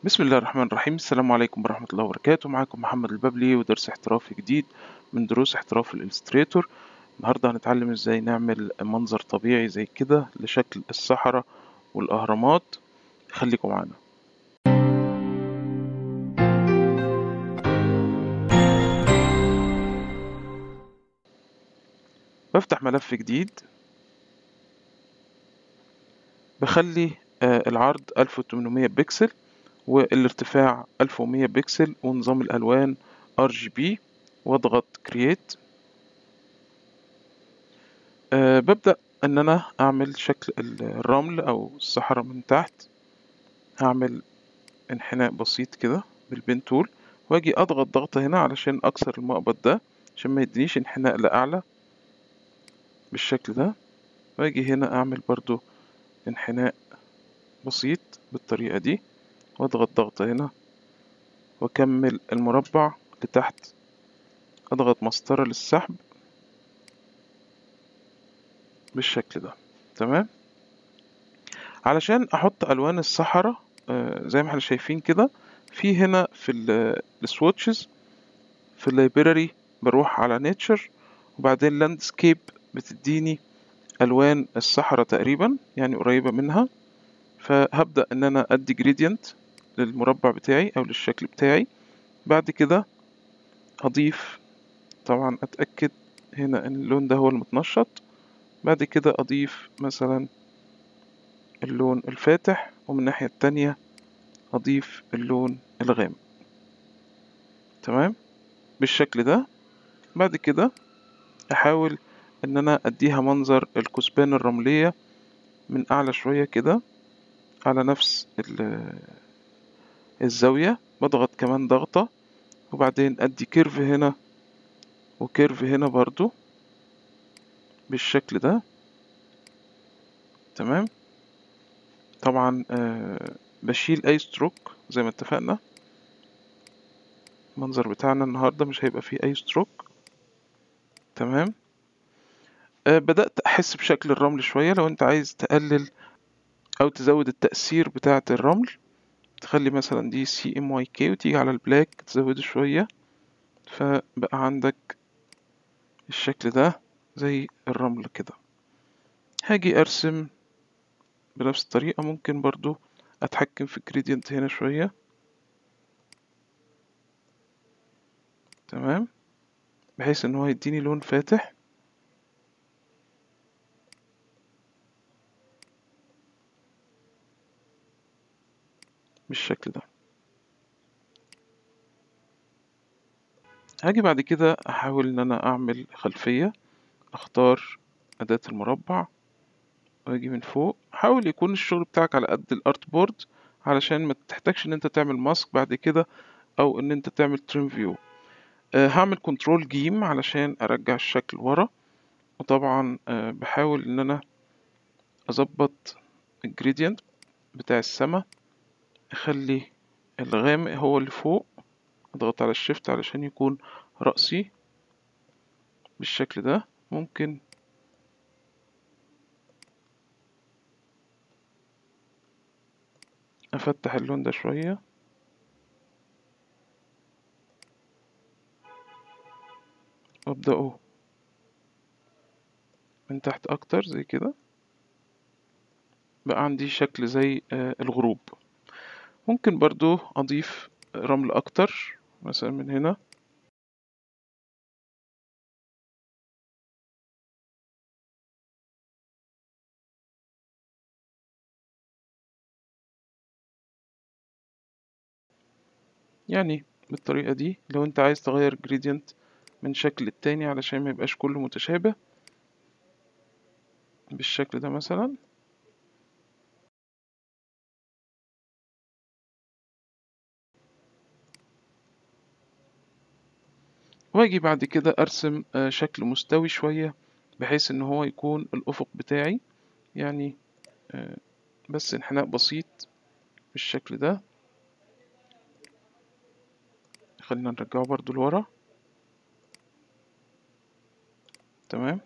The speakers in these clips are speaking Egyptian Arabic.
بسم الله الرحمن الرحيم السلام عليكم ورحمة الله وبركاته معاكم محمد الببلي ودرس احترافي جديد من دروس احتراف الإلستريتور النهاردة هنتعلم ازاي نعمل منظر طبيعي زي كده لشكل الصحراء والأهرامات خليكم معانا بفتح ملف جديد بخلي آه، العرض 1800 بكسل والارتفاع 1100 بكسل ونظام الألوان RGB واضغط Create أه ببدأ إن أنا أعمل شكل الرمل أو الصحراء من تحت هعمل انحناء بسيط كده بالبين تول واجي أضغط ضغطة هنا علشان أكسر المقبض ده عشان ما يدينيش انحناء لأعلى بالشكل ده واجي هنا أعمل برضو انحناء بسيط بالطريقة دي واضغط ضغطة هنا واكمل المربع لتحت اضغط مسطرة للسحب بالشكل ده تمام علشان احط الوان الصحراء آه زي ما احنا شايفين كده في هنا في السواتشز في اللايبراري بروح على نيتشر وبعدين لاندسكيب بتديني الوان الصحراء تقريبا يعني قريبة منها فهبدأ ان انا ادي جريدينت للمربع بتاعي او للشكل بتاعي بعد كده هضيف طبعا اتأكد هنا ان اللون ده هو المتنشط بعد كده اضيف مثلا اللون الفاتح ومن الناحية التانية اضيف اللون الغامق تمام بالشكل ده بعد كده احاول ان انا اديها منظر الكثبان الرملية من اعلى شوية كده على نفس الزاوية بضغط كمان ضغطة وبعدين ادي كيرف هنا وكيرف هنا برضو بالشكل ده تمام طبعا آه بشيل اي ستروك زي ما اتفقنا المنظر بتاعنا النهاردة مش هيبقى فيه اي ستروك تمام آه بدأت احس بشكل الرمل شوية لو انت عايز تقلل او تزود التأثير بتاعة الرمل تخلي مثلا دي سي ام واي كي وتيجي على البلاك تزوده شوية فبقى عندك الشكل ده زي الرمل كده هاجي ارسم بنفس الطريقة ممكن برضو اتحكم في الجريدينت هنا شوية تمام بحيث ان هو يديني لون فاتح بالشكل ده هاجي بعد كده احاول ان انا اعمل خلفية اختار اداة المربع واجي من فوق حاول يكون الشغل بتاعك على قد الارت بورد علشان ما تحتاجش ان انت تعمل ماسك بعد كده او ان انت تعمل تريم فيو أه هعمل كنترول جيم علشان ارجع الشكل ورا وطبعا أه بحاول ان انا اظبط الجريدينت بتاع السما اخلي الغامق هو اللي فوق اضغط على الشيفت علشان يكون رأسي بالشكل ده ممكن افتح اللون ده شوية وابدأه من تحت اكتر زي كده بقى عندي شكل زي الغروب ممكن برضو أضيف رمل أكتر مثلا من هنا يعني بالطريقة دي لو انت عايز تغير جريدينت من شكل التاني علشان ما يبقاش كله متشابه بالشكل ده مثلا واجي بعد كده ارسم شكل مستوي شوية بحيث ان هو يكون الافق بتاعي يعني بس انحناء بسيط بالشكل ده خلينا نرجعه برضو لورا تمام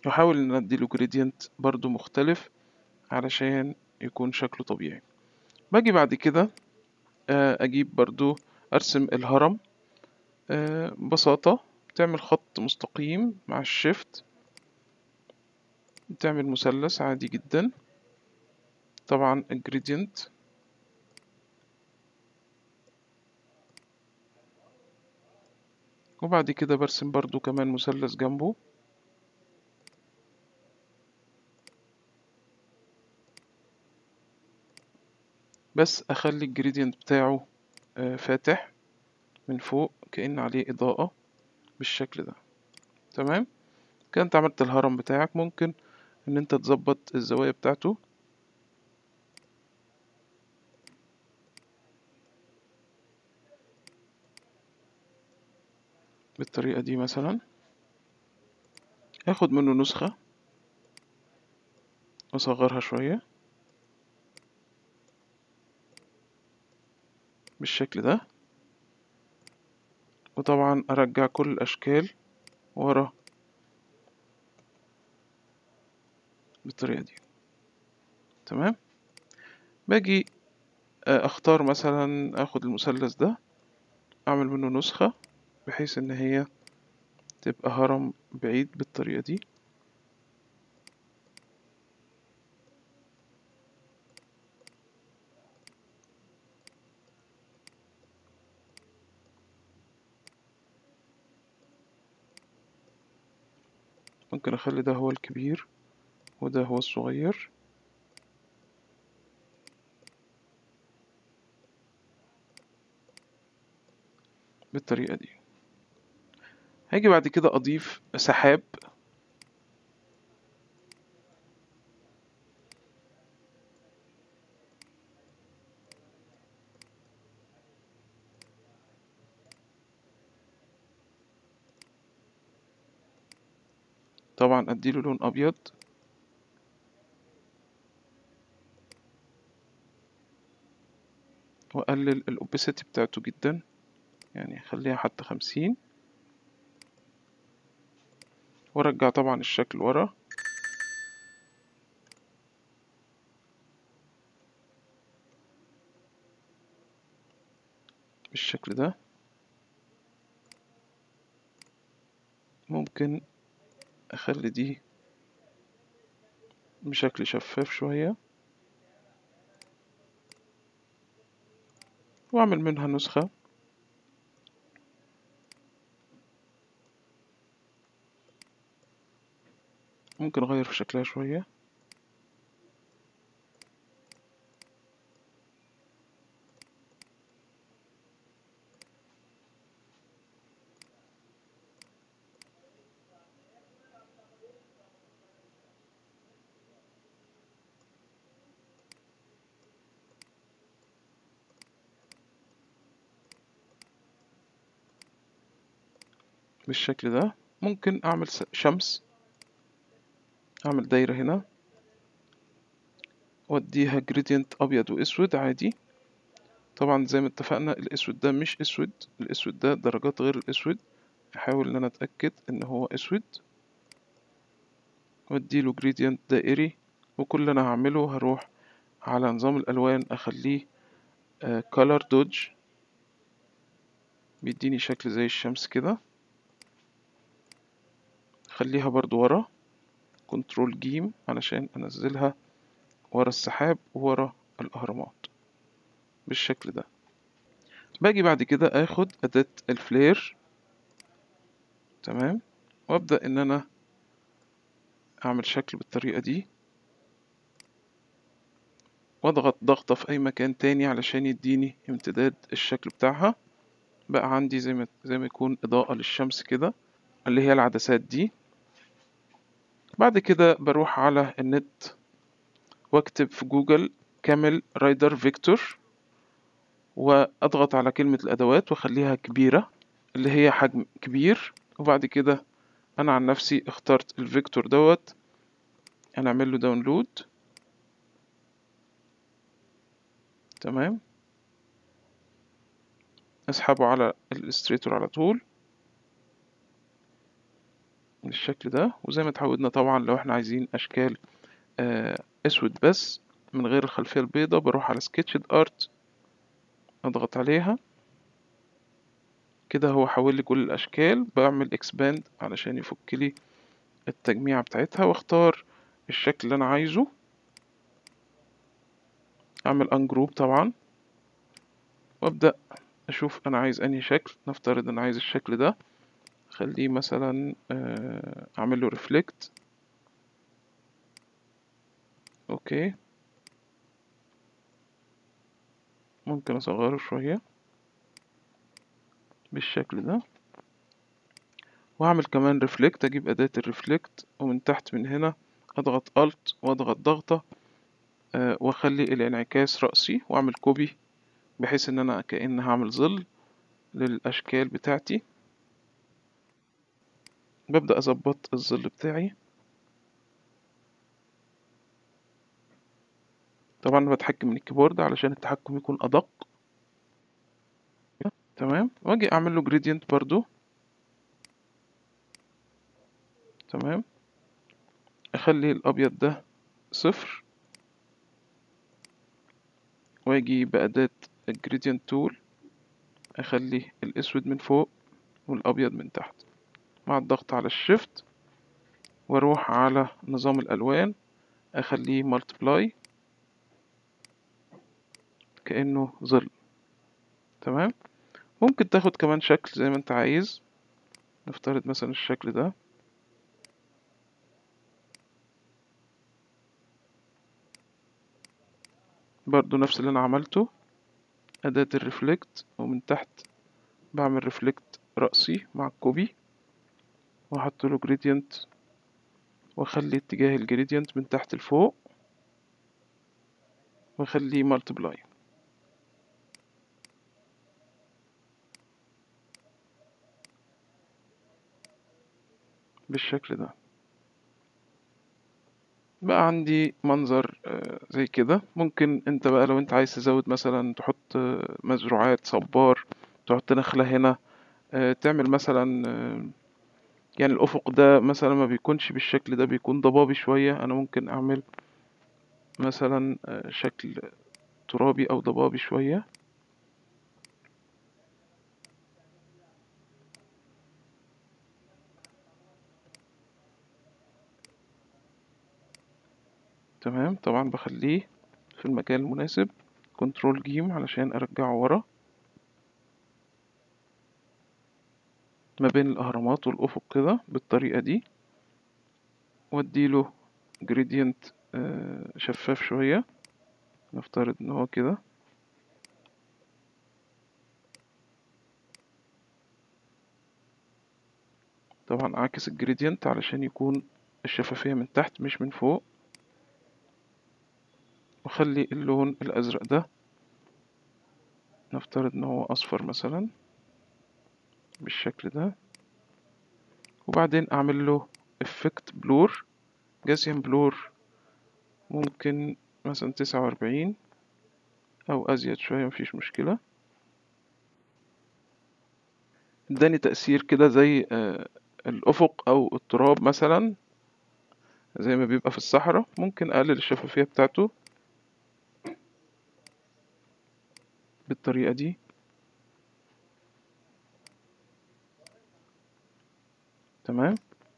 واحاول ان اديله جريدينت برضو مختلف علشان يكون شكله طبيعي باجي بعد كده اجيب برضو ارسم الهرم ببساطة تعمل خط مستقيم مع الشيفت تعمل مثلث عادي جدا طبعا الجريدينت وبعد كده برسم برضو كمان مثلث جنبه بس اخلي الجريدينت بتاعه فاتح من فوق كأن عليه إضاءة بالشكل ده تمام كده انت عملت الهرم بتاعك ممكن ان انت تظبط الزوايا بتاعته بالطريقة دي مثلا اخد منه نسخة اصغرها شوية بالشكل ده وطبعا ارجع كل الاشكال ورا بالطريقة دي تمام باجي اختار مثلا اخد المثلث ده اعمل منه نسخة بحيث ان هي تبقى هرم بعيد بالطريقة دي ممكن اخلي ده هو الكبير وده هو الصغير بالطريقة دي هاجي بعد كده اضيف سحاب طبعا اديله لون ابيض واقلل الاوبسيتي بتاعته جدا يعني خليها حتى خمسين وارجع طبعا الشكل ورا بالشكل ده ممكن اخلي دي بشكل شفاف شوية واعمل منها نسخة ممكن اغير في شكلها شوية بالشكل ده ممكن اعمل شمس اعمل دايرة هنا واديها جريدينت ابيض واسود عادي طبعا زي ما اتفقنا الاسود ده مش اسود الاسود ده درجات غير الاسود احاول ان انا اتأكد ان هو اسود واديله جريدينت دائري وكل اللي انا هعمله هروح على نظام الالوان اخليه color dodge بيديني شكل زي الشمس كده خليها برضو ورا كنترول جيم علشان انزلها ورا السحاب ورا الاهرامات بالشكل ده باجي بعد كده اخد اداة الفلير تمام وابدأ ان انا اعمل شكل بالطريقة دي واضغط ضغطة في اي مكان تاني علشان يديني امتداد الشكل بتاعها بقى عندي زي ما زي ما يكون اضاءة للشمس كده اللي هي العدسات دي بعد كده بروح على النت واكتب في جوجل كامل رايدر فيكتور واضغط على كلمة الادوات واخليها كبيرة اللي هي حجم كبير وبعد كده انا عن نفسي اخترت الفيكتور دوت هنعمل له داونلود تمام اسحبه على الستريتور على طول بالشكل ده وزي ما اتعودنا طبعا لو احنا عايزين اشكال آه، اسود بس من غير الخلفية البيضاء بروح على سكتشد ارت اضغط عليها كده هو حول لي كل الاشكال بعمل اكسباند علشان يفك لي التجميعة بتاعتها واختار الشكل اللي انا عايزه اعمل انجروب طبعا وابدأ اشوف انا عايز انهي شكل نفترض انا عايز الشكل ده خليه مثلا آه، اعمل له ريفلكت اوكي ممكن اصغره شوية بالشكل ده واعمل كمان ريفلكت اجيب اداة الريفلكت ومن تحت من هنا اضغط الت واضغط ضغطة آه، واخلي الانعكاس رأسي واعمل كوبي بحيث ان انا كأن هعمل ظل للاشكال بتاعتي ببدأ اظبط الظل بتاعي طبعا انا بتحكم من الكيبورد علشان التحكم يكون ادق تمام واجي اعمل له جريدينت برضو تمام اخلي الابيض ده صفر واجي بأداة الجريدينت تول اخلي الاسود من فوق والابيض من تحت مع الضغط على الشيفت واروح على نظام الالوان اخليه مالتبلاي كأنه ظل تمام ممكن تاخد كمان شكل زي ما انت عايز نفترض مثلا الشكل ده برضو نفس اللي انا عملته اداة الريفلكت ومن تحت بعمل ريفلكت رأسي مع الكوبي واحط له جريدينت واخلي اتجاه الجريدينت من تحت لفوق واخليه مالتبلاي بالشكل ده بقى عندي منظر آه، زي كده ممكن انت بقى لو انت عايز تزود مثلا تحط آه، مزروعات صبار تحط نخلة هنا آه، تعمل مثلا آه، يعني الأفق ده مثلا ما بيكونش بالشكل ده بيكون ضبابي شوية أنا ممكن أعمل مثلا آه، شكل ترابي أو ضبابي شوية تمام طبعا بخليه في المكان المناسب كنترول جيم علشان أرجعه ورا ما بين الأهرامات والأفق كده بالطريقة دي واديله جريدينت شفاف شوية نفترض ان هو كده طبعا اعكس الجريدينت علشان يكون الشفافية من تحت مش من فوق وخلي اللون الازرق ده نفترض ان هو اصفر مثلا بالشكل ده وبعدين اعمل له افكت بلور جاسيان بلور ممكن مثلا تسعة وأربعين أو أزيد شوية مفيش مشكلة اداني تأثير كده زي آه، الأفق أو التراب مثلا زي ما بيبقى في الصحراء ممكن أقلل الشفافية بتاعته بالطريقة دي تمام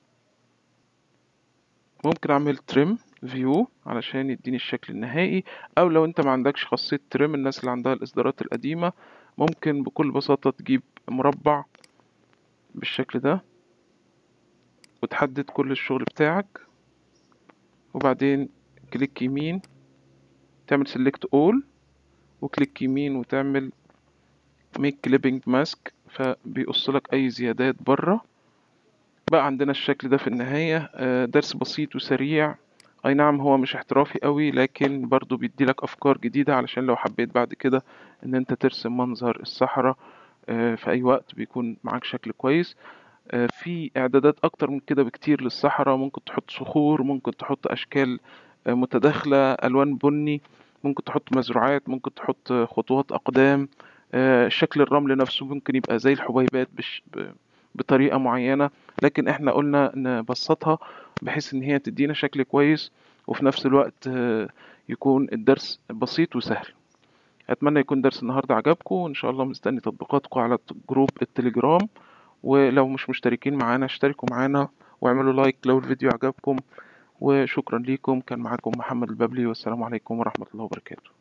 ممكن اعمل تريم فيو علشان يديني الشكل النهائي او لو انت ما عندكش خاصية تريم الناس اللي عندها الاصدارات القديمة ممكن بكل بساطة تجيب مربع بالشكل ده وتحدد كل الشغل بتاعك وبعدين كليك يمين تعمل سيلكت اول وكليك يمين وتعمل ميك كليبنج ماسك فبيقص لك اي زيادات بره بقى عندنا الشكل ده في النهاية آه، درس بسيط وسريع اي نعم هو مش احترافي قوي لكن برضو بيديلك افكار جديدة علشان لو حبيت بعد كده ان انت ترسم منظر الصحراء آه، في اي وقت بيكون معاك شكل كويس آه، في اعدادات اكتر من كده بكتير للصحراء ممكن تحط صخور ممكن تحط اشكال آه، متداخلة الوان بني ممكن تحط مزروعات ممكن تحط آه، خطوات اقدام آه، شكل الرمل نفسه ممكن يبقى زي الحبيبات بش ب- بطريقة معينة لكن احنا قلنا نبسطها بحيث ان هي تدينا شكل كويس وفي نفس الوقت آه، يكون الدرس بسيط وسهل اتمنى يكون درس النهارده عجبكم وان شاء الله مستني تطبيقاتكم على جروب التليجرام ولو مش مشتركين معانا اشتركوا معانا واعملوا لايك لو الفيديو عجبكم وشكرا ليكم كان معاكم محمد البابلي والسلام عليكم ورحمة الله وبركاته